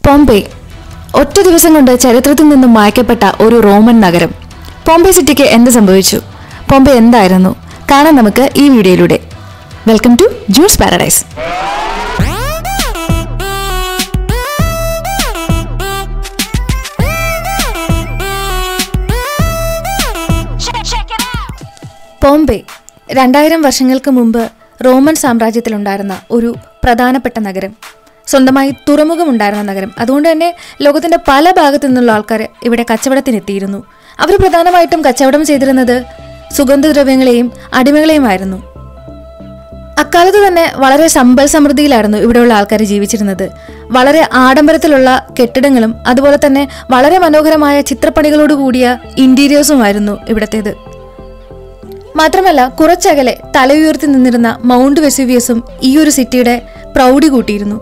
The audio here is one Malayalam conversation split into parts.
പോംപെ ഒറ്റ ദിവസം കൊണ്ട് ചരിത്രത്തിൽ നിന്നും മായ്ക്കപ്പെട്ട ഒരു റോമൻ നഗരം പോംപെ സിറ്റിക്ക് എന്ത് സംഭവിച്ചു പോംപെ എന്തായിരുന്നു കാണാൻ നമുക്ക് ഈ വീഡിയോയിലൂടെ welcome to juice paradise Pompeii രണ്ടായിരം വർഷങ്ങൾക്ക് മുമ്പ് റോമൻ സാമ്രാജ്യത്തിലുണ്ടായിരുന്ന ഒരു പ്രധാനപ്പെട്ട നഗരം സ്വന്തമായി തുറമുഖമുണ്ടായിരുന്ന നഗരം അതുകൊണ്ട് തന്നെ ലോകത്തിന്റെ പല ഭാഗത്തു നിന്നുള്ള ആൾക്കാർ ഇവിടെ കച്ചവടത്തിനെത്തിയിരുന്നു അവർ പ്രധാനമായിട്ടും കച്ചവടം ചെയ്തിരുന്നത് സുഗന്ധദ്രവ്യങ്ങളെയും അടിമകളെയുമായിരുന്നു അക്കാലത്ത് തന്നെ വളരെ സമ്പൽ സമൃദ്ധിയിലായിരുന്നു ഇവിടെയുള്ള ആൾക്കാർ ജീവിച്ചിരുന്നത് വളരെ ആഡംബരത്തിലുള്ള കെട്ടിടങ്ങളും അതുപോലെ തന്നെ വളരെ മനോഹരമായ ചിത്രപ്പണികളോട് കൂടിയ ഇന്റീരിയേഴ്സുമായിരുന്നു ഇവിടത്തേത് മാത്രമല്ല കുറച്ചകലെ തലയുയർത്തി നിന്നിരുന്ന മൗണ്ട് വെസുവിയസും ഈ ഒരു സിറ്റിയുടെ പ്രൗഢി കൂട്ടിയിരുന്നു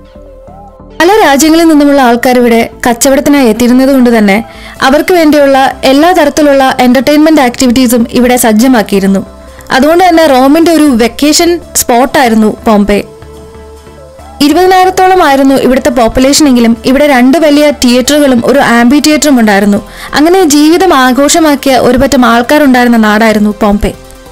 പല രാജ്യങ്ങളിൽ നിന്നുമുള്ള ആൾക്കാർ ഇവിടെ കച്ചവടത്തിനായി എത്തിയിരുന്നത് കൊണ്ട് തന്നെ അവർക്ക് വേണ്ടിയുള്ള എല്ലാ തരത്തിലുള്ള എന്റർടൈൻമെന്റ് ആക്ടിവിറ്റീസും ഇവിടെ സജ്ജമാക്കിയിരുന്നു അതുകൊണ്ട് തന്നെ റോമിന്റെ ഒരു വെക്കേഷൻ സ്പോട്ടായിരുന്നു പോംപെ ഇരുപതിനായിരത്തോളം ആയിരുന്നു ഇവിടുത്തെ പോപ്പുലേഷൻ എങ്കിലും ഇവിടെ രണ്ട് വലിയ തിയേറ്ററുകളും ഒരു ആംബി തിയേറ്ററും ഉണ്ടായിരുന്നു അങ്ങനെ ജീവിതം ആഘോഷമാക്കിയ ഒരുപറ്റം ആൾക്കാരുണ്ടായിരുന്ന നാടായിരുന്നു പോംപെ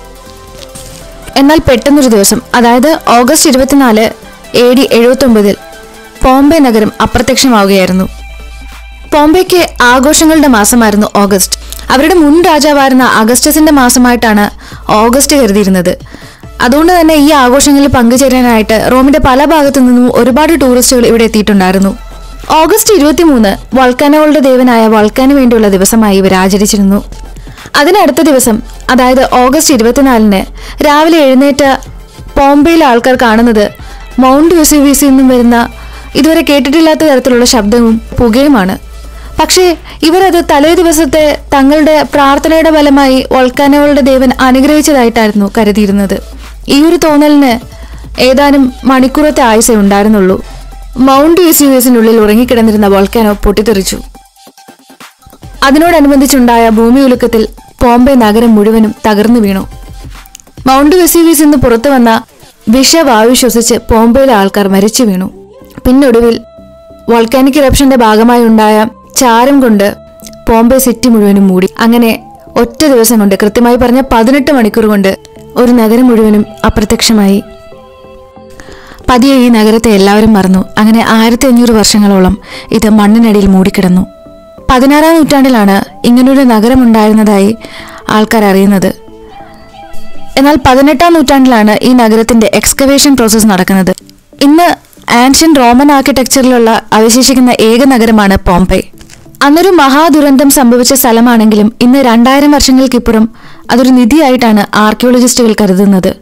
എന്നാൽ പെട്ടെന്നൊരു ദിവസം അതായത് ഓഗസ്റ്റ് ഇരുപത്തിനാല് എ ഡി എഴുപത്തൊമ്പതിൽ പോംബെ നഗരം അപ്രത്യക്ഷമാവുകയായിരുന്നു പോംബെക്ക് ആഘോഷങ്ങളുടെ മാസമായിരുന്നു ഓഗസ്റ്റ് അവരുടെ മുൻ രാജാവായിരുന്ന അഗസ്റ്റസിന്റെ മാസമായിട്ടാണ് ഓഗസ്റ്റ് കരുതിയിരുന്നത് അതുകൊണ്ട് തന്നെ ഈ ആഘോഷങ്ങളിൽ പങ്കുചേരാനായിട്ട് റോമിന്റെ പല ഭാഗത്തു നിന്നും ഒരുപാട് ടൂറിസ്റ്റുകൾ ഇവിടെ എത്തിയിട്ടുണ്ടായിരുന്നു ഓഗസ്റ്റ് ഇരുപത്തിമൂന്ന് വൾക്കാനോകളുടെ ദേവനായ വൾക്കാന് വേണ്ടിയുള്ള ദിവസമായി ഇവർ ആചരിച്ചിരുന്നു അതിനടുത്ത ദിവസം അതായത് ഓഗസ്റ്റ് ഇരുപത്തിനാലിന് രാവിലെ എഴുന്നേറ്റ പോംബെയിലെ ആൾക്കാർ കാണുന്നത് മൗണ്ട് വെസുവീസിൽ നിന്നും വരുന്ന ഇതുവരെ കേട്ടിട്ടില്ലാത്ത തരത്തിലുള്ള ശബ്ദവും പുകയുമാണ് പക്ഷേ ഇവരത് തലേ ദിവസത്തെ തങ്ങളുടെ പ്രാർത്ഥനയുടെ ഫലമായി വൾക്കാനോകളുടെ ദേവൻ അനുഗ്രഹിച്ചതായിട്ടായിരുന്നു കരുതിയിരുന്നത് ഈ ഒരു തോന്നലിന് ഏതാനും മണിക്കൂറത്തെ ആയുസേ ഉണ്ടായിരുന്നുള്ളൂ മൗണ്ട് വെസ്യൂവേസിനുള്ളിൽ ഉറങ്ങിക്കിടന്നിരുന്ന വോൾക്കാനോ പൊട്ടിത്തെറിച്ചു അതിനോടനുബന്ധിച്ചുണ്ടായ ഭൂമി ഉലുക്കത്തിൽ ബോംബെ നഗരം മുഴുവനും തകർന്നു വീണു മൗണ്ട് വെസ്യൂവീസ് നിന്ന് പുറത്തു വന്ന വിഷവായു ശ്വസിച്ച് ബോംബെയിലെ ആൾക്കാർ മരിച്ചു വീണു പിന്നൊടുവിൽ വോൾക്കാനിക് ഇറപ്ഷന്റെ ഭാഗമായി ഉണ്ടായ ചാരം കൊണ്ട് ബോംബെ സിറ്റി മുഴുവനും മൂടി അങ്ങനെ ഒറ്റ ദിവസം കൊണ്ട് കൃത്യമായി പറഞ്ഞ പതിനെട്ട് മണിക്കൂർ കൊണ്ട് ഒരു നഗരം മുഴുവനും അപ്രത്യക്ഷമായി പതിയെ ഈ നഗരത്തെ എല്ലാവരും മറന്നു അങ്ങനെ ആയിരത്തി അഞ്ഞൂറ് വർഷങ്ങളോളം ഇത് മണ്ണിനടിയിൽ മൂടിക്കിടന്നു പതിനാറാം നൂറ്റാണ്ടിലാണ് ഇങ്ങനൊരു നഗരം ഉണ്ടായിരുന്നതായി ആൾക്കാർ അറിയുന്നത് എന്നാൽ പതിനെട്ടാം നൂറ്റാണ്ടിലാണ് ഈ നഗരത്തിന്റെ എക്സ്കവേഷൻ പ്രോസസ്സ് നടക്കുന്നത് ഇന്ന് ആൻഷ്യൻ റോമൻ ആർക്കിടെക്ചറിലുള്ള അവശേഷിക്കുന്ന ഏക നഗരമാണ് പോംപെ അന്നൊരു മഹാദുരന്തം സംഭവിച്ച സ്ഥലമാണെങ്കിലും ഇന്ന് രണ്ടായിരം വർഷങ്ങൾക്കിപ്പുറം അതൊരു നിധിയായിട്ടാണ് ആർക്കിയോളജിസ്റ്റുകൾ കരുതുന്നത്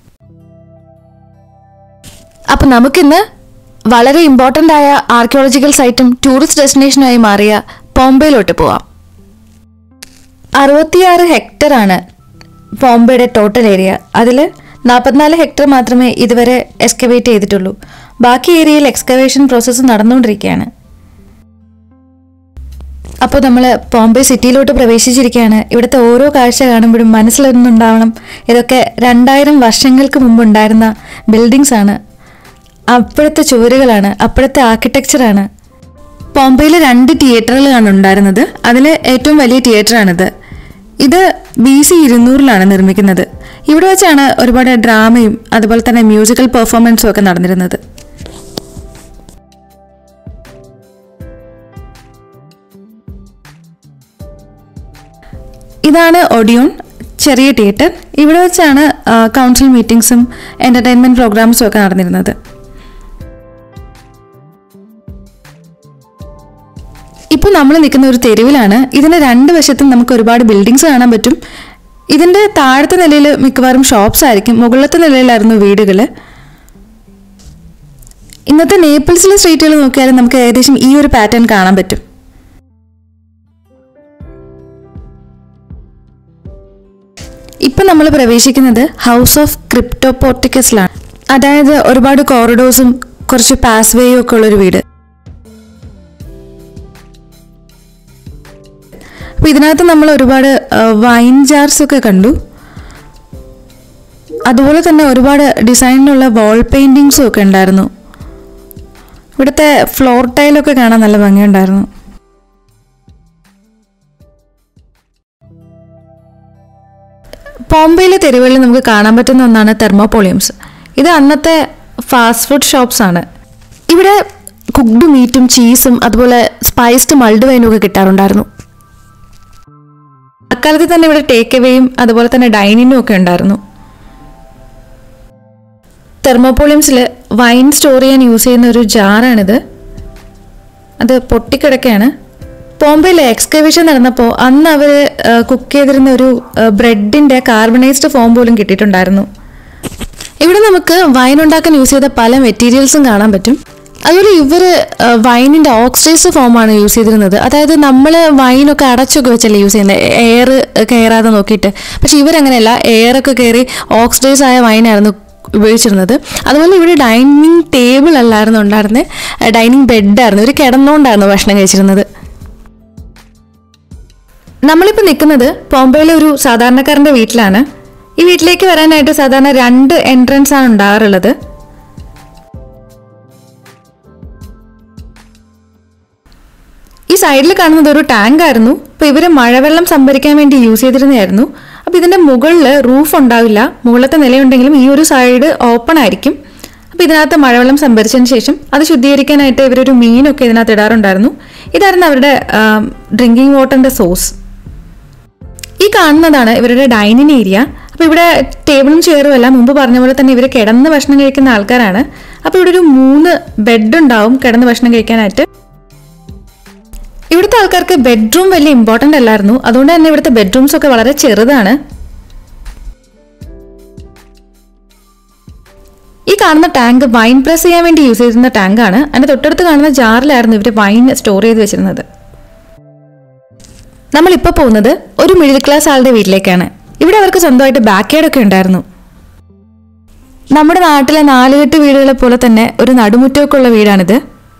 അപ്പൊ നമുക്കിന്ന് വളരെ ഇമ്പോർട്ടൻ്റ് ആയ ആർക്കിയോളജിക്കൽ സൈറ്റും ടൂറിസ്റ്റ് ഡെസ്റ്റിനേഷനായി മാറിയ പോംബെയിലോട്ട് പോവാം അറുപത്തിയാറ് ഹെക്ടർ ആണ് ബോംബെയുടെ ടോട്ടൽ ഏരിയ അതിൽ നാൽപ്പത്തിനാല് ഹെക്ടർ മാത്രമേ ഇതുവരെ എക്സ്കവേറ്റ് ചെയ്തിട്ടുള്ളൂ ബാക്കി ഏരിയയിൽ എക്സ്കവേഷൻ പ്രോസസ്സ് നടന്നുകൊണ്ടിരിക്കുകയാണ് അപ്പോൾ നമ്മൾ ബോംബെ സിറ്റിയിലോട്ട് പ്രവേശിച്ചിരിക്കുകയാണ് ഇവിടുത്തെ ഓരോ കാഴ്ച കാണുമ്പോഴും മനസ്സിലൊന്നുണ്ടാവണം ഇതൊക്കെ രണ്ടായിരം വർഷങ്ങൾക്ക് മുമ്പ് ഉണ്ടായിരുന്ന ബിൽഡിങ്സ് ആണ് അപ്പോഴത്തെ ചുവരുകളാണ് അപ്പോഴത്തെ ആർക്കിടെക്ചറാണ് ബോംബെയിൽ രണ്ട് തിയേറ്ററുകളാണ് ഉണ്ടായിരുന്നത് അതിൽ ഏറ്റവും വലിയ തിയേറ്ററാണിത് ഇത് ബി സി ഇരുന്നൂറിലാണ് നിർമ്മിക്കുന്നത് ഇവിടെ വെച്ചാണ് ഒരുപാട് ഡ്രാമയും അതുപോലെ തന്നെ മ്യൂസിക്കൽ പെർഫോമൻസും ഒക്കെ നടന്നിരുന്നത് ഇതാണ് ഒഡിയോൺ ചെറിയ തിയേറ്റർ ഇവിടെ വെച്ചാണ് ആ, കൗൺസിൽ മീറ്റിംഗ്സും എൻ്റർടൈൻമെൻറ്റ് പ്രോഗ്രാംസും ഒക്കെ നടന്നിരുന്നത് ഇപ്പോൾ നമ്മൾ നിൽക്കുന്ന ഒരു തെരുവിലാണ് ഇതിന്റെ രണ്ട് വശത്തും നമുക്ക് ഒരുപാട് ബിൽഡിങ്സ് കാണാൻ പറ്റും ഇതിന്റെ താഴത്തെ നിലയിൽ മിക്കവാറും ഷോപ്സ് ആയിരിക്കും മുകളിലത്തെ നിലയിലായിരുന്നു വീടുകൾ ഇന്നത്തെ നേപ്പിൾസിലെ സ്ട്രീറ്റുകൾ നോക്കിയാലും നമുക്ക് ഏകദേശം ഈ ഒരു പാറ്റേൺ കാണാൻ പറ്റും ഇപ്പം നമ്മൾ പ്രവേശിക്കുന്നത് ഹൗസ് ഓഫ് ക്രിപ്റ്റോപോർട്ടിക്കസിലാണ് അതായത് ഒരുപാട് കോറിഡോഴ്സും കുറച്ച് പാസ് വേയും ഒക്കെ ഉള്ളൊരു വീട് അപ്പോൾ ഇതിനകത്ത് നമ്മൾ ഒരുപാട് വൈൻ ജാർസ് ഒക്കെ കണ്ടു അതുപോലെ തന്നെ ഒരുപാട് ഡിസൈനിലുള്ള വാൾ പെയിൻറ്റിങ്സും ഒക്കെ ഉണ്ടായിരുന്നു ഇവിടുത്തെ ഫ്ലോർ ടൈലൊക്കെ കാണാൻ നല്ല ഭംഗിയുണ്ടായിരുന്നു ബോംബെയിലെ തെരുവുകളിൽ നമുക്ക് കാണാൻ പറ്റുന്ന ഒന്നാണ് തെർമോപോളിയംസ് ഇത് അന്നത്തെ ഫാസ്റ്റ് ഫുഡ് ഷോപ്സ് ആണ് ഇവിടെ കുക്ക്ഡ് മീറ്റും ചീസും അതുപോലെ സ്പൈസ്ഡ് മൾഡ് വൈനും ഒക്കെ കിട്ടാറുണ്ടായിരുന്നു അക്കാലത്ത് തന്നെ ഇവിടെ ടേക്ക് എവേയും അതുപോലെ തന്നെ ഡൈനിങ്ങും ഒക്കെ ഉണ്ടായിരുന്നു തെർമോപോളിയംസിൽ വൈൻ സ്റ്റോർ ചെയ്യാൻ യൂസ് ചെയ്യുന്ന ഒരു ജാറാണിത് അത് പൊട്ടിക്കിടക്കുകയാണ് ബോംബെയിലെ എക്സ്കവേഷൻ നടന്നപ്പോൾ അന്ന് അവർ കുക്ക് ചെയ്തിരുന്ന ഒരു ബ്രെഡിൻ്റെ കാർബണൈസ്ഡ് ഫോം പോലും കിട്ടിയിട്ടുണ്ടായിരുന്നു ഇവിടെ നമുക്ക് വൈൻ ഉണ്ടാക്കാൻ യൂസ് ചെയ്ത പല മെറ്റീരിയൽസും കാണാൻ പറ്റും അതുപോലെ ഇവർ വൈനിൻ്റെ ഓക്സിഡൈസ് ഫോമാണ് യൂസ് ചെയ്തിരുന്നത് അതായത് നമ്മൾ വൈനൊക്കെ അടച്ചൊക്കെ വെച്ചല്ലേ യൂസ് ചെയ്യുന്നത് എയർ കയറാതെ നോക്കിയിട്ട് പക്ഷെ ഇവരങ്ങനെയല്ല എയറൊക്കെ കയറി ഓക്സിഡൈസ് ആയ വൈനായിരുന്നു ഉപയോഗിച്ചിരുന്നത് അതുപോലെ ഇവിടെ ഡൈനിങ് ടേബിൾ അല്ലായിരുന്നു ഉണ്ടായിരുന്നത് ഡൈനിങ് ബെഡായിരുന്നു ഇവർ കിടന്നുകൊണ്ടായിരുന്നു ഭക്ഷണം കഴിച്ചിരുന്നത് നമ്മളിപ്പോൾ നിൽക്കുന്നത് ബോംബെയിലെ ഒരു സാധാരണക്കാരൻ്റെ വീട്ടിലാണ് ഈ വീട്ടിലേക്ക് വരാനായിട്ട് സാധാരണ രണ്ട് എൻട്രൻസ് ആണ് ഉണ്ടാകാറുള്ളത് ഈ സൈഡിൽ കാണുന്നത് ഒരു ടാങ്ക് ആയിരുന്നു അപ്പോൾ ഇവർ മഴവെള്ളം സംഭരിക്കാൻ വേണ്ടി യൂസ് ചെയ്തിരുന്നതായിരുന്നു അപ്പോൾ ഇതിൻ്റെ മുകളിൽ റൂഫ് ഉണ്ടാവില്ല മുകളിലത്തെ നിലയുണ്ടെങ്കിലും ഈ ഒരു സൈഡ് ഓപ്പൺ ആയിരിക്കും അപ്പോൾ ഇതിനകത്ത് മഴവെള്ളം സംഭരിച്ചതിന് ശേഷം അത് ശുദ്ധീകരിക്കാനായിട്ട് ഇവരൊരു മീനൊക്കെ ഇതിനകത്ത് ഇടാറുണ്ടായിരുന്നു ഇതായിരുന്നു അവരുടെ ഡ്രിങ്കിങ് വാട്ടറിൻ്റെ സോഴ്സ് ഈ കാണുന്നതാണ് ഇവരുടെ ഡൈനിങ് ഏരിയ അപ്പോൾ ഇവിടെ ടേബിളും ചെയറും എല്ലാം മുമ്പ് പറഞ്ഞ പോലെ തന്നെ ഇവർ കിടന്ന് ഭക്ഷണം കഴിക്കുന്ന ആൾക്കാരാണ് അപ്പോൾ ഇവിടെ ഒരു മൂന്ന് ബെഡ് ഉണ്ടാവും കിടന്ന് ഭക്ഷണം കഴിക്കാനായിട്ട് ഇവിടുത്തെ ആൾക്കാർക്ക് ബെഡ്റൂം വലിയ ഇമ്പോർട്ടൻ്റ് അല്ലായിരുന്നു അതുകൊണ്ട് തന്നെ ഇവിടുത്തെ ബെഡ്റൂംസ് ഒക്കെ വളരെ ചെറുതാണ് ഈ കാണുന്ന ടാങ്ക് വൈൻ പ്രസ് ചെയ്യാൻ വേണ്ടി യൂസ് ചെയ്തിരുന്ന ടാങ്കാണ് അതിന്റെ തൊട്ടടുത്ത് കാണുന്ന ജാറിലായിരുന്നു ഇവർ വൈൻ സ്റ്റോർ ചെയ്ത് വെച്ചിരുന്നത് നമ്മളിപ്പോൾ പോകുന്നത് ഒരു മിഡിൽ ക്ലാസ് ആളുടെ വീട്ടിലേക്കാണ് ഇവിടെ അവർക്ക് സ്വന്തമായിട്ട് ബാക്ക് യാർഡ് ഒക്കെ ഉണ്ടായിരുന്നു നമ്മുടെ നാട്ടിലെ നാലുകെട്ട് വീടുകളെ പോലെ തന്നെ ഒരു നടുമുറ്റമൊക്കെ ഉള്ള വീടാണിത്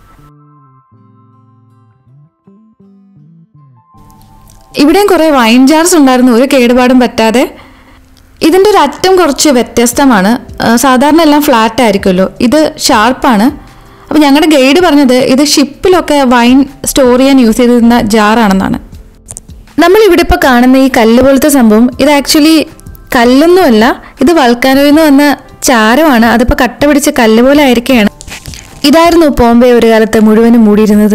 ഇവിടെയും കുറേ വൈൻ ജാർസ് ഉണ്ടായിരുന്നു ഒരു കേടുപാടും പറ്റാതെ ഇതിൻ്റെ ഒരു അറ്റം കുറച്ച് വ്യത്യസ്തമാണ് ആ, സാധാരണ എല്ലാം ഫ്ലാറ്റ് ആയിരിക്കുമല്ലോ ഇത് ഷാർപ്പാണ് അപ്പോൾ ഞങ്ങളുടെ ഗൈഡ് പറഞ്ഞത് ഇത് ഷിപ്പിലൊക്കെ വൈൻ സ്റ്റോർ ചെയ്യാൻ യൂസ് ചെയ്തിരുന്ന ജാറാണെന്നാണ് നമ്മൾ ഇവിടെ ഇപ്പോൾ കാണുന്ന ഈ കല്ല് പോലത്തെ സംഭവം ഇത് ആക്ച്വലി കല്ലൊന്നുമല്ല ഇത് വൾക്കാനോയിൽ നിന്ന് വന്ന ചാരമാണ് അതിപ്പോൾ കട്ട പിടിച്ച കല്ല് പോലെ ആയിരിക്കുകയാണ് ഇതായിരുന്നു ബോംബെ ഒരു കാലത്ത് മുഴുവനും മൂടിയിരുന്നത്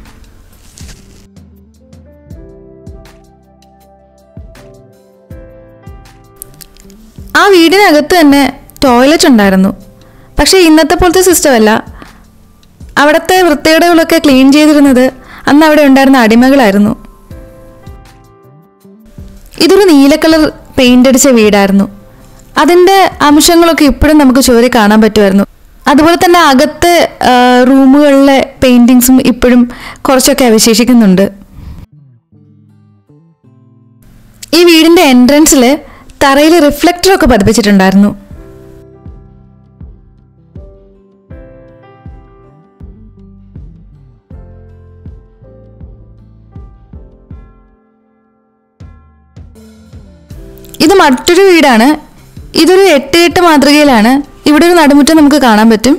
ആ വീടിനകത്ത് തന്നെ ടോയ്ലറ്റ് ഉണ്ടായിരുന്നു പക്ഷേ ഇന്നത്തെ പോലത്തെ സിസ്റ്റം അല്ല അവിടുത്തെ വൃത്തികേടുകളൊക്കെ ക്ലീൻ ചെയ്തിരുന്നത് അന്ന് അവിടെ ഉണ്ടായിരുന്ന അടിമകളായിരുന്നു ഇതൊരു നീല കളർ പെയിന്റ് അടിച്ച വീടായിരുന്നു അതിൻ്റെ അംശങ്ങളൊക്കെ ഇപ്പോഴും നമുക്ക് ചോരി കാണാൻ പറ്റുമായിരുന്നു അതുപോലെ തന്നെ അകത്തെ ആ, റൂമുകളിലെ പെയിന്റിങ്സും ഇപ്പോഴും കുറച്ചൊക്കെ അവശേഷിക്കുന്നുണ്ട് ഈ വീടിന്റെ എൻട്രൻസിൽ തറയിൽ റിഫ്ലക്ടർ ഒക്കെ പതിപ്പിച്ചിട്ടുണ്ടായിരുന്നു ഇത് മറ്റൊരു വീടാണ് ഇതൊരു എട്ട് എട്ട് മാതൃകയിലാണ് ഇവിടെ ഒരു നടുമുറ്റം നമുക്ക് കാണാൻ പറ്റും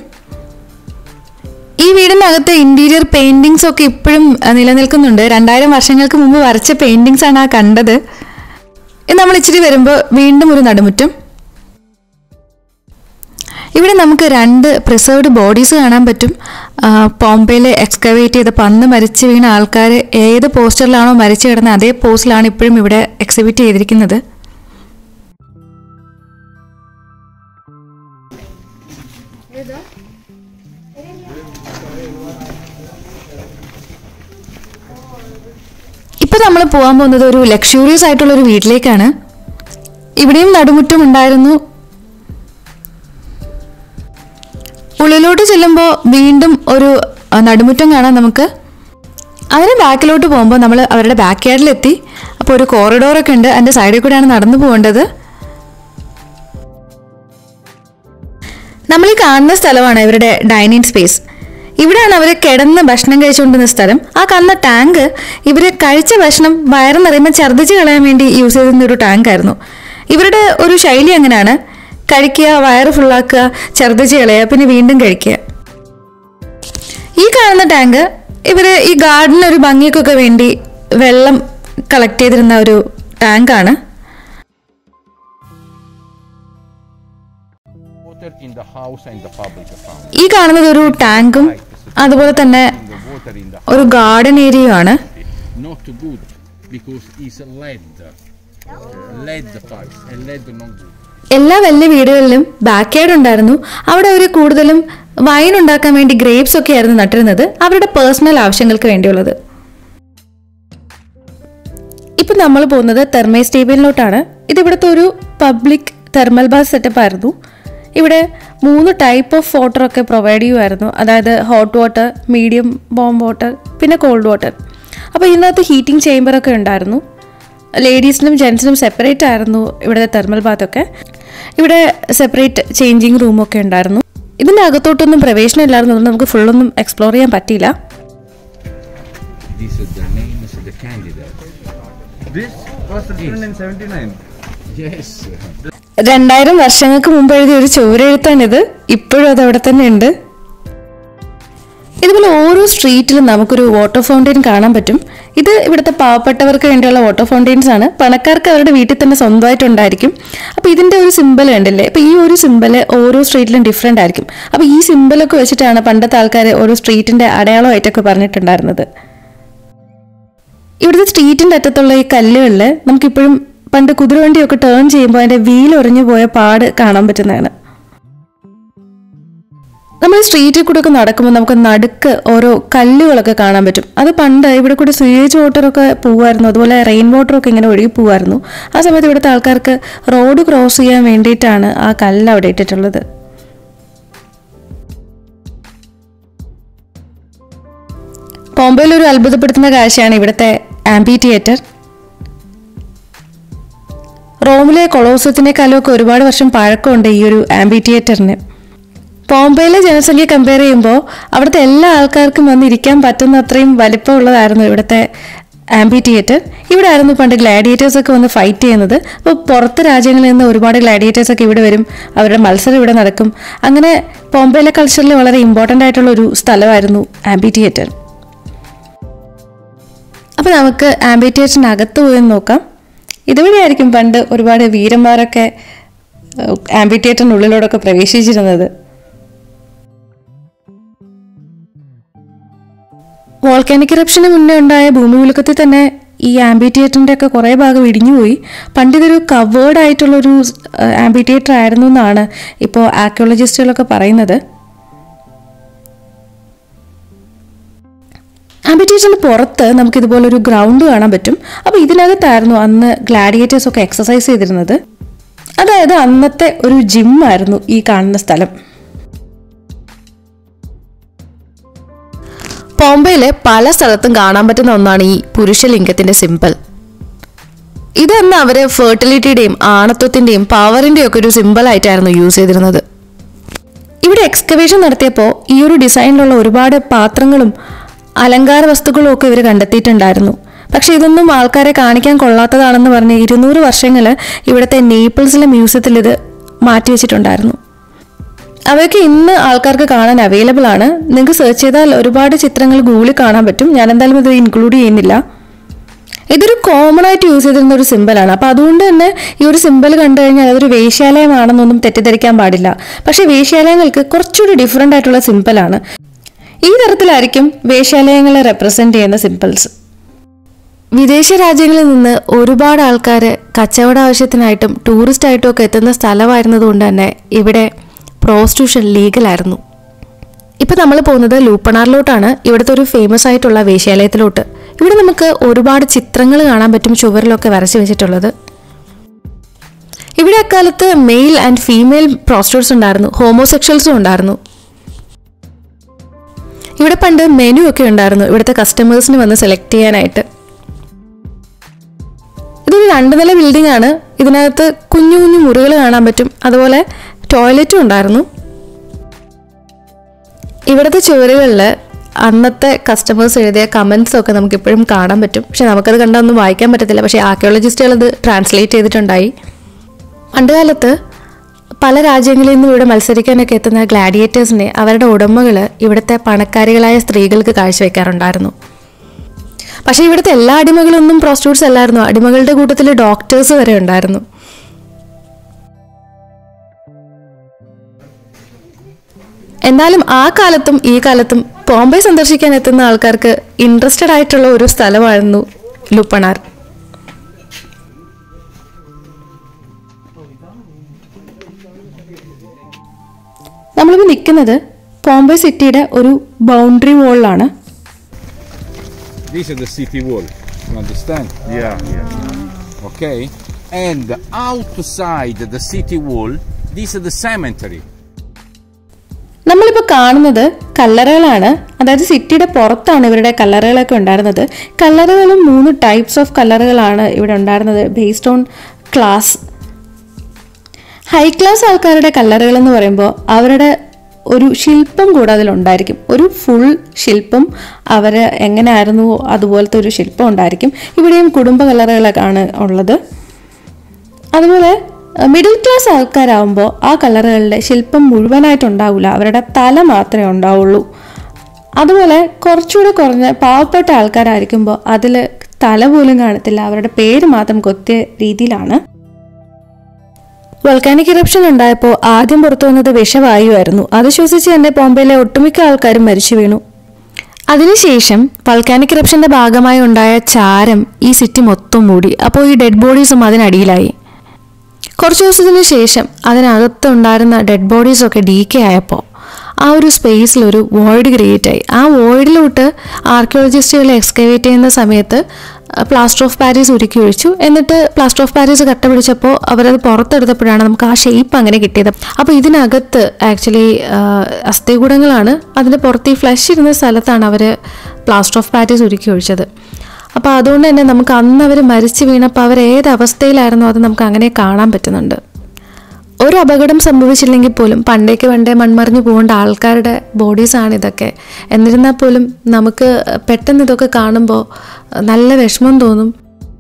ഈ വീടിനകത്തെ ഇന്റീരിയർ പെയിന്റിങ്സ് ഒക്കെ ഇപ്പോഴും അഹ്, നിലനിൽക്കുന്നുണ്ട് രണ്ടായിരം വർഷങ്ങൾക്ക് മുമ്പ് വരച്ച പെയിന്റിങ്സ് ആണ് ആ കണ്ടത് ഇനി നമ്മൾ ഇച്ചിരി വരുമ്പോൾ വീണ്ടും ഒരു നടുമുറ്റം ഇവിടെ നമുക്ക് രണ്ട് പ്രിസർവ്ഡ് ബോഡീസ് കാണാൻ പറ്റും ആ, ബോംബെയിൽ എക്സ്കവേറ്റ് ചെയ്ത് പന്ന് മരിച്ചു വീണ ആൾക്കാർ ഏത് പോസ്റ്ററിലാണോ മരിച്ചു കിടന്നത് അതേ പോസ്റ്റിലാണ് ഇപ്പോഴും ഇവിടെ എക്സിബിറ്റ് ചെയ്തിരിക്കുന്നത് ഇപ്പൊ നമ്മൾ പോകാൻ പോകുന്നത് ഒരു ലക്ഷൂറിയസ് ആയിട്ടുള്ള ഒരു വീട്ടിലേക്കാണ് ഇവിടെയും നടുമുറ്റം ഉണ്ടായിരുന്നു ഉള്ളിലോട്ട് ചെല്ലുമ്പോൾ വീണ്ടും ഒരു ആ, നടുമുറ്റം കാണാം നമുക്ക് അതിന് ബാക്കിലോട്ട് പോകുമ്പോൾ നമ്മൾ അവരുടെ ബാക്ക് യാർഡിലെത്തി അപ്പോൾ ഒരു കോറിഡോറൊക്കെ ഉണ്ട് അതിൻ്റെ സൈഡിൽ കൂടെയാണ് നടന്നു പോകേണ്ടത് നമ്മൾ ഈ കാണുന്ന സ്ഥലമാണ് ഇവരുടെ ഡൈനിങ് സ്പേസ് ഇവിടെയാണ് അവർ കിടന്ന് ഭക്ഷണം കഴിച്ചുകൊണ്ടിരുന്ന സ്ഥലം ആ കാണുന്ന ടാങ്ക് ഇവർ കഴിച്ച ഭക്ഷണം വയറ് നിറയുമ്പോൾ ഛർദ്ദിച്ച് കളയാൻ വേണ്ടി യൂസ് ചെയ്തിരുന്ന ഒരു ടാങ്ക് ആയിരുന്നു ഇവരുടെ ഒരു ശൈലി അങ്ങനെയാണ് കഴിക്കുക വയറ് ഫുള്ളാക്കുക ഛർദ്ദിച്ച് കളയുക പിന്നെ വീണ്ടും കഴിക്കുക കാണുന്ന ടാങ്ക് ഇവര് ഈ ഗാർഡന് ഒരു ഭംഗിക്കൊക്കെ വേണ്ടി വെള്ളം കളക്ട് ചെയ്തിരുന്ന ഒരു ടാങ്കാണ് water in the house and the public fountain. ഈ കാണുന്നത് ഒരു ടാങ്കും അതുപോലെ തന്നെ The water in the ഒരു ഗാർഡൻ ഏരിയയുമാണ് not good because it's lead. Lead pipes and lead not good. എല്ലാ വലിയ വീടുകളിലും ബാക്ക് യാർഡ് ഉണ്ടായിരുന്നു അവിടെ അവർ കൂടുതലും വൈൻ ഉണ്ടാക്കാൻ വേണ്ടി ഗ്രേപ്സ് ഒക്കെ ആയിരുന്നു നട്ടിരുന്നത് അവരുടെ പേഴ്സണൽ ആവശ്യങ്ങൾക്ക് വേണ്ടിയുള്ളത് ഇപ്പൊ നമ്മൾ പോകുന്നത് തെർമൈ സ്റ്റേബിളിലോട്ടാണ് ഇത് ഇവിടുത്തെ ഒരു പബ്ലിക് തെർമൽ ബാത്ത് സെറ്റപ്പ് ആയിരുന്നു ഇവിടെ മൂന്ന് ടൈപ്പ് ഓഫ് വാട്ടർ ഒക്കെ പ്രൊവൈഡ് ചെയ്യുമായിരുന്നു അതായത് hot water medium warm water പിന്നെ കോൾഡ് വാട്ടർ അപ്പോൾ ഇതിനകത്ത് ഹീറ്റിംഗ് ചേംബറൊക്കെ ഉണ്ടായിരുന്നു ലേഡീസിനും ജെൻസിനും സെപ്പറേറ്റ് ആയിരുന്നു ഇവിടുത്തെ തെർമൽ ബാത്തൊക്കെ ഇവിടെ സെപ്പറേറ്റ് ചേഞ്ചിങ് റൂമൊക്കെ ഉണ്ടായിരുന്നു ഇതിൻ്റെ അകത്തോട്ടൊന്നും പ്രവേശനം ഇല്ലായിരുന്നു അതുകൊണ്ട് നമുക്ക് ഫുള്ളൊന്നും എക്സ്പ്ലോർ ചെയ്യാൻ പറ്റിയില്ല These are the names of the candidates. This was written in 79. Yes. രണ്ടായിരം വർഷങ്ങൾക്ക് മുമ്പ് എഴുതിയ ഒരു ചുവരെഴുത്താണിത് ഇപ്പോഴും അത് അവിടെ തന്നെ ഉണ്ട് ഇതുപോലെ ഓരോ സ്ട്രീറ്റിലും നമുക്കൊരു വാട്ടർ ഫൗണ്ടെയിൻ കാണാൻ പറ്റും ഇത് ഇവിടുത്തെ പാവപ്പെട്ടവർക്ക് വേണ്ടിയുള്ള വാട്ടർ ഫൗണ്ടെയിൻസ് ആണ് പണക്കാർക്ക് അവരുടെ വീട്ടിൽ തന്നെ സ്വന്തമായിട്ടുണ്ടായിരിക്കും അപ്പോൾ ഇതിന്റെ ഒരു സിമ്പൽ കണ്ടില്ലേ അപ്പോൾ ഈ ഒരു സിമ്പല് ഓരോ സ്ട്രീറ്റിലും ഡിഫറെൻ്റ് ആയിരിക്കും അപ്പോൾ ഈ സിമ്പലൊക്കെ വെച്ചിട്ടാണ് പണ്ടത്തെ ആൾക്കാർ ഓരോ സ്ട്രീറ്റിന്റെ അടയാളമായിട്ടൊക്കെ പറഞ്ഞിട്ടുണ്ടായിരുന്നത് ഇവിടുത്തെ സ്ട്രീറ്റിന്റെ അറ്റത്തുള്ള ഈ കല്ലുകളിൽ നമുക്കിപ്പോഴും പണ്ട് കുതിരവണ്ടിയൊക്കെ ടേൺ ചെയ്യുമ്പോൾ അതിന്റെ വീൽ ഒറിഞ്ഞു പോയ പാട് കാണാൻ പറ്റുന്നതാണ് നമ്മൾ സ്ട്രീറ്റിൽ കൂടെ ഒക്കെ നടക്കുമ്പോൾ നമുക്ക് നടുക്ക് ഓരോ കല്ലുകളൊക്കെ കാണാൻ പറ്റും അത് പണ്ട് ഇവിടെ കൂടെ സ്വീവേജ് വാട്ടറൊക്കെ പോവായിരുന്നു അതുപോലെ റെയിൻ വാട്ടറൊക്കെ ഇങ്ങനെ ഒഴുകി പോവായിരുന്നു ആ സമയത്ത് ഇവിടുത്തെ ആൾക്കാർക്ക് റോഡ് ക്രോസ് ചെയ്യാൻ വേണ്ടിയിട്ടാണ് ആ കല്ല് അവിടെ ഇട്ടിട്ടുള്ളത് ബോംബെയിൽ ഒരു അത്ഭുതപ്പെടുത്തുന്ന കാഴ്ചയാണ് ഇവിടുത്തെ ആംബി തിയേറ്റർ റോമിലെ കൊളോസത്തിനേക്കാളും ഒക്കെ ഒരുപാട് വർഷം പഴക്കമുണ്ട് ഈ ഒരു ആംബി തിയേറ്ററിന് ബോംബെയിലെ ജനസംഖ്യ കമ്പയർ ചെയ്യുമ്പോൾ അവിടുത്തെ എല്ലാ ആൾക്കാർക്കും വന്ന് ഇരിക്കാൻ പറ്റുന്ന അത്രയും വലിപ്പമുള്ളതായിരുന്നു ഇവിടുത്തെ ആംബി തിയേറ്റർ ഇവിടെ ആയിരുന്നു പണ്ട് ഗ്ലാഡിയേറ്റേഴ്സ് ഒക്കെ വന്ന് ഫൈറ്റ് ചെയ്യുന്നത് അപ്പോൾ പുറത്ത് രാജ്യങ്ങളിൽ നിന്ന് ഒരുപാട് ഗ്ലാഡിയേറ്റേഴ്സ് ഒക്കെ ഇവിടെ വരും അവരുടെ മത്സരം ഇവിടെ നടക്കും അങ്ങനെ ബോംബെയിലെ കൾച്ചറിൽ വളരെ ഇമ്പോർട്ടൻ്റ് ആയിട്ടുള്ള ഒരു സ്ഥലമായിരുന്നു ആംബി തിയേറ്റർ അപ്പോൾ നമുക്ക് ആംബി തിയേറ്ററിനകത്ത് പോയി ഒന്ന് നോക്കാം ഇതുവഴിയായിരിക്കും പണ്ട് ഒരുപാട് വീരന്മാരൊക്കെ ആംബി തിയേറ്ററിനുള്ളിലൂടെയൊക്കെ പ്രവേശിച്ചിരുന്നത് വോൾക്കാനിക് ഇറപ്ഷന് മുന്നേ ഉണ്ടായ ഭൂമി കുലുക്കത്തിൽ തന്നെ ഈ ആംബി തിയേറ്ററിൻ്റെ ഒക്കെ കുറേ ഭാഗം ഇടിഞ്ഞുപോയി പണ്ട് ഇതൊരു കവേർഡ് ആയിട്ടുള്ളൊരു ആംബി തിയേറ്റർ ആയിരുന്നു എന്നാണ് ഇപ്പോൾ ആർക്കിയോളജിസ്റ്റുകളൊക്കെ പറയുന്നത് ആംബി തിയേറ്ററിന് പുറത്ത് നമുക്ക് ഇതുപോലെ ഒരു ഗ്രൗണ്ട് കാണാൻ പറ്റും അപ്പോൾ ഇതിനകത്തായിരുന്നു അന്ന് ഗ്ലാഡിയേറ്റേഴ്സ് ഒക്കെ എക്സസൈസ് ചെയ്തിരുന്നത് അതായത് അന്നത്തെ ഒരു ജിമ്മായിരുന്നു ഈ കാണുന്ന സ്ഥലം ബോംബെയിലെ പല സ്ഥലത്തും കാണാൻ പറ്റുന്ന ഒന്നാണ് ഈ പുരുഷലിംഗത്തിന്റെ സിമ്പിൾ ഇതന്ന് അവര് ഫെർട്ടിലിറ്റിയുടെയും ആണത്വത്തിന്റെയും പവറിന്റെയും ഒക്കെ ഒരു സിമ്പിൾ ആയിട്ടായിരുന്നു യൂസ് ചെയ്തിരുന്നത് ഇവിടെ എക്സ്കവേഷൻ നടത്തിയപ്പോൾ ഈ ഒരു ഡിസൈനിലുള്ള ഒരുപാട് പാത്രങ്ങളും അലങ്കാര വസ്തുക്കളും ഒക്കെ ഇവർ കണ്ടെത്തിയിട്ടുണ്ടായിരുന്നു പക്ഷെ ഇതൊന്നും ആൾക്കാരെ കാണിക്കാൻ കൊള്ളാത്തതാണെന്ന് പറഞ്ഞ് ഇരുന്നൂറ് വർഷങ്ങൾ ഇവിടുത്തെ നേപ്പിൾസിലെ മ്യൂസിയത്തിൽ ഇത് മാറ്റി വെച്ചിട്ടുണ്ടായിരുന്നു അവയൊക്കെ ഇന്ന് ആൾക്കാർക്ക് കാണാൻ അവൈലബിൾ ആണ് നിങ്ങൾക്ക് സെർച്ച് ചെയ്താൽ ഒരുപാട് ചിത്രങ്ങൾ ഗൂഗിളിൽ കാണാൻ പറ്റും ഞാൻ എന്തായാലും ഇത് ഇൻക്ലൂഡ് ചെയ്യുന്നില്ല ഇതൊരു കോമൺ ആയിട്ട് യൂസ് ചെയ്തിരുന്ന ഒരു സിമ്പിളാണ് അപ്പോൾ അതുകൊണ്ട് തന്നെ ഈ ഒരു സിമ്പിൾ കണ്ടു കഴിഞ്ഞാൽ അതൊരു വേശ്യാലയമാണെന്നൊന്നും തെറ്റിദ്ധരിക്കാൻ പാടില്ല പക്ഷേ വേശ്യാലയങ്ങൾക്ക് കുറച്ചുകൂടി ഡിഫറെൻ്റ് ആയിട്ടുള്ള സിമ്പിളാണ് ഈ തരത്തിലായിരിക്കും വേശ്യാലയങ്ങളെ റെപ്രസെൻ്റ് ചെയ്യുന്ന സിമ്പിൾസ് വിദേശ രാജ്യങ്ങളിൽ നിന്ന് ഒരുപാട് ആൾക്കാർ കച്ചവട ആവശ്യത്തിനായിട്ടും ടൂറിസ്റ്റ് ആയിട്ടും ഒക്കെ എത്തുന്ന സ്ഥലമായിരുന്നതുകൊണ്ട് തന്നെ ഇവിടെ പ്രോസ്റ്റിറ്റ്യൂഷൻ ലീഗലായിരുന്നു ഇപ്പൊ നമ്മൾ പോകുന്നത് ലൂപ്പണാറിലോട്ടാണ് ഇവിടുത്തെ ഒരു ഫേമസ് ആയിട്ടുള്ള വേശ്യാലയത്തിലോട്ട് ഇവിടെ നമുക്ക് ഒരുപാട് ചിത്രങ്ങൾ കാണാൻ പറ്റും ചുവരിലൊക്കെ വരച്ചു വെച്ചിട്ടുള്ളത് ഇവിടെ അക്കാലത്ത് മെയിൽ ആൻഡ് ഫീമെയിൽ പ്രോസ്റ്റിറ്റ്യൂട്ട്സ് ഉണ്ടായിരുന്നു ഹോമോസെക്ഷൽസും ഉണ്ടായിരുന്നു ഇവിടെ പണ്ട് മെനു ഒക്കെ ഉണ്ടായിരുന്നു ഇവിടുത്തെ കസ്റ്റമേഴ്സിന് വന്ന് സെലക്ട് ചെയ്യാനായിട്ട് ഇതൊരു രണ്ട് നില ബിൽഡിംഗ് ആണ് ഇതിനകത്ത് കുഞ്ഞു കുഞ്ഞു മുറികൾ കാണാൻ പറ്റും അതുപോലെ ടോയ്ലറ്റും ഉണ്ടായിരുന്നു ഇവിടുത്തെ ചുവരുകളിൽ അന്നത്തെ കസ്റ്റമേഴ്സ് എഴുതിയ കമൻസ് ഒക്കെ നമുക്ക് ഇപ്പോഴും കാണാൻ പറ്റും പക്ഷെ നമുക്കത് കണ്ടാൽ ഒന്നും വായിക്കാൻ പറ്റത്തില്ല പക്ഷേ ആർക്കിയോളജിസ്റ്റുകൾ അത് ട്രാൻസ്ലേറ്റ് ചെയ്തിട്ടുണ്ടായി പണ്ടുകാലത്ത് പല രാജ്യങ്ങളിൽ നിന്നും ഇവിടെ മത്സരിക്കാനൊക്കെ എത്തുന്ന ഗ്ലാഡിയേറ്റേഴ്സിനെ അവരുടെ ഉടമകൾ ഇവിടുത്തെ പണക്കാരികളായ സ്ത്രീകൾക്ക് കാഴ്ചവെക്കാറുണ്ടായിരുന്നു പക്ഷേ ഇവിടുത്തെ എല്ലാ അടിമകളൊന്നും പ്രോസ്റ്റിറ്റ്യൂട്ട്സ് അല്ലായിരുന്നു അടിമകളുടെ കൂട്ടത്തിൽ ഡോക്ടേഴ്സ് വരെ ഉണ്ടായിരുന്നു എന്നാലും ആ കാലത്തും ഈ കാലത്തും ബോംബെ സന്ദർശിക്കാൻ എത്തുന്ന ആൾക്കാർക്ക് ഇൻട്രസ്റ്റഡ് ആയിട്ടുള്ള ഒരു സ്ഥലമായിരുന്നു ലുപ്പണാർ നമ്മളിപ്പോൾ നിൽക്കുന്നത് ബോംബെ സിറ്റിയുടെ ഒരു ബൗണ്ടറി വോളിലാണ് This is the city wall. You understand? Yeah, yeah. Okay? And outside the city wall, this is the cemetery. നമ്മളിപ്പോൾ കാണുന്നത് കല്ലറകളാണ് അതായത് സിറ്റിയുടെ പുറത്താണ് ഇവരുടെ കല്ലറകളൊക്കെ ഉണ്ടായിരുന്നത് കല്ലറകളും മൂന്ന് ടൈപ്സ് ഓഫ് കല്ലറകളാണ് ഇവിടെ ഉണ്ടായിരുന്നത് based on class high class ആൾക്കാരുടെ കല്ലറകൾ എന്ന് പറയുമ്പോൾ അവരുടെ ഒരു ശില്പം കൂടെ അതിലുണ്ടായിരിക്കും ഒരു ഫുൾ ശില്പം അവർ എങ്ങനെയായിരുന്നു അതുപോലത്തെ ഒരു ശില്പം ഉണ്ടായിരിക്കും ഇവിടെയും കുടുംബ കല്ലറകളൊക്കെയാണ് ഉള്ളത് അതുപോലെ മിഡിൽ ക്ലാസ് ആൾക്കാരാകുമ്പോൾ ആ കളറുകളുടെ ശില്പം മുഴുവനായിട്ടുണ്ടാവില്ല അവരുടെ തല മാത്രമേ ഉണ്ടാവുള്ളൂ അതുപോലെ കുറച്ചുകൂടെ കുറഞ്ഞ പാവപ്പെട്ട ആൾക്കാരായിരിക്കുമ്പോൾ അതിൽ തല പോലും കാണത്തില്ല അവരുടെ പേര് മാത്രം കൊത്തിയ രീതിയിലാണ് വൾക്കാനിക് ഇറപ്ഷൻ ഉണ്ടായപ്പോൾ ആദ്യം പുറത്തു വന്നത് വിഷവായുവായിരുന്നു അത് ശ്വസിച്ച് തന്നെ ബോംബെയിലെ ഒട്ടുമിക്ക ആൾക്കാരും മരിച്ചു വീണു അതിനുശേഷം വൾക്കാനിക് ഇറപ്ഷന്റെ ഭാഗമായി ഉണ്ടായ ചാരം ഈ സിറ്റി മൊത്തം മൂടി അപ്പോൾ ഈ ഡെഡ് ബോഡീസും അതിനടിയിലായി കുറച്ച് ദിവസത്തിന് ശേഷം അതിനകത്ത് ഉണ്ടായിരുന്ന ഡെഡ് ബോഡീസൊക്കെ ഡീക്കെ ആയപ്പോൾ ആ ഒരു സ്പേസിൽ ഒരു വോയിഡ് ക്രിയേറ്റ് ആയി ആ വോയിഡിലോട്ട് ആർക്കിയോളജിസ്റ്റുകൾ എക്സ്കവേറ്റ് ചെയ്യുന്ന സമയത്ത് പ്ലാസ്റ്റർ ഓഫ് പാരീസ് ഉരുക്കി ഒഴിച്ചു എന്നിട്ട് പ്ലാസ്റ്റർ ഓഫ് പാരീസ് കട്ട പിടിച്ചപ്പോൾ അവരത് പുറത്തെടുത്തപ്പോഴാണ് നമുക്ക് ആ ഷേപ്പ് അങ്ങനെ കിട്ടിയത് അപ്പോൾ ഇതിനകത്ത് ആക്ച്വലി അസ്ഥികൂടങ്ങളാണ് അതിൻ്റെ പുറത്ത് ഈ ഫ്ലഷ് ഇരുന്ന സ്ഥലത്താണ് അവർ പ്ലാസ്റ്റർ ഓഫ് പാരീസ് ഉരുക്കി ഒഴിച്ചത് അപ്പോൾ അതുകൊണ്ട് തന്നെ നമുക്ക് അന്ന് അവർ മരിച്ചു വീണപ്പോൾ അവർ ഏത് അവസ്ഥയിലായിരുന്നോ അത് നമുക്ക് അങ്ങനെ കാണാൻ പറ്റുന്നുണ്ട് ഒരു അപകടം സംഭവിച്ചില്ലെങ്കിൽ പോലും പണ്ടേക്ക് പണ്ടേ മൺമറിഞ്ഞു പോകേണ്ട ആൾക്കാരുടെ ബോഡീസാണ് ഇതൊക്കെ എന്നിരുന്നാൽ പോലും നമുക്ക് പെട്ടെന്ന് ഇതൊക്കെ കാണുമ്പോൾ നല്ല വിഷമം തോന്നും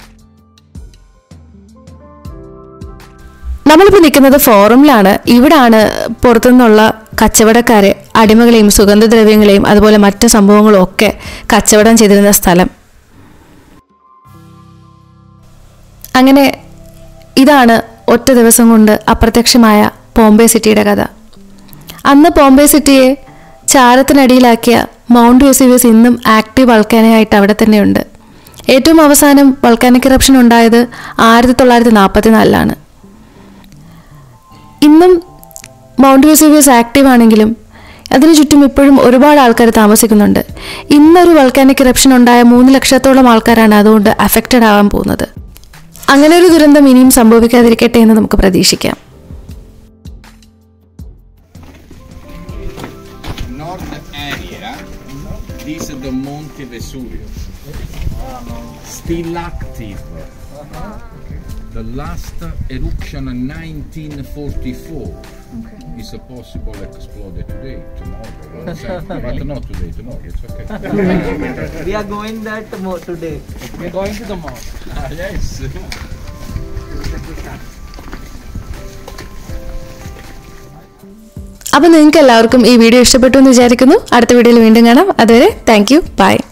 നമ്മളിപ്പോൾ നിൽക്കുന്നത് ഫോറമിലാണ് ഇവിടാണ് പുറത്തുനിന്നുള്ള കച്ചവടക്കാരെ അടിമകളെയും സുഗന്ധദ്രവ്യങ്ങളെയും അതുപോലെ മറ്റു സംഭവങ്ങളും ഒക്കെ കച്ചവടം ചെയ്തിരുന്ന സ്ഥലം അങ്ങനെ ഇതാണ് ഒറ്റ ദിവസം കൊണ്ട് അപ്രത്യക്ഷമായ ബോംബെ സിറ്റിയുടെ കഥ അന്ന് ബോംബെ സിറ്റിയെ ചാരത്തിനടിയിലാക്കിയ മൗണ്ട് വെസിവിയസ് ഇന്നും ആക്റ്റീവ് വൾക്കാനയായിട്ട് അവിടെ തന്നെയുണ്ട് ഏറ്റവും അവസാനം വൾക്കാനിക് ഇറപ്ഷൻ ഉണ്ടായത് ആയിരത്തി തൊള്ളായിരത്തി നാൽപ്പത്തിനാലിലാണ് ഇന്നും മൗണ്ട് വെസിവിയസ് ആക്റ്റീവ് ആണെങ്കിലും അതിനു ചുറ്റും ഇപ്പോഴും ഒരുപാട് ആൾക്കാർ താമസിക്കുന്നുണ്ട് ഇന്നൊരു വൾക്കാനിക് ഇറപ്ഷൻ ഉണ്ടായ മൂന്ന് ലക്ഷത്തോളം ആൾക്കാരാണ് അതുകൊണ്ട് അഫക്റ്റഡ് ആവാൻ പോകുന്നത് അങ്ങനെ ഒരു ദുരന്തം ഇനിയും സംഭവിക്കാതിരിക്കട്ടെ എന്ന് നമുക്ക് പ്രതീക്ഷിക്കാം North area, this is the Monte Vesuvio. Still active. The last eruption in 1944. It's a possible explode today, tomorrow, but not today, tomorrow. It's okay. We are going that more today. We are going to the mall. Ah, yes. അപ്പോൾ നിങ്ങൾക്ക് എല്ലാവർക്കും ഈ വീഡിയോ ഇഷ്ടപ്പെട്ടു എന്ന് വിചാരിക്കുന്നു അടുത്ത വീഡിയോയിൽ വീണ്ടും കാണാം അതുവരെ താങ്ക് യു ബൈ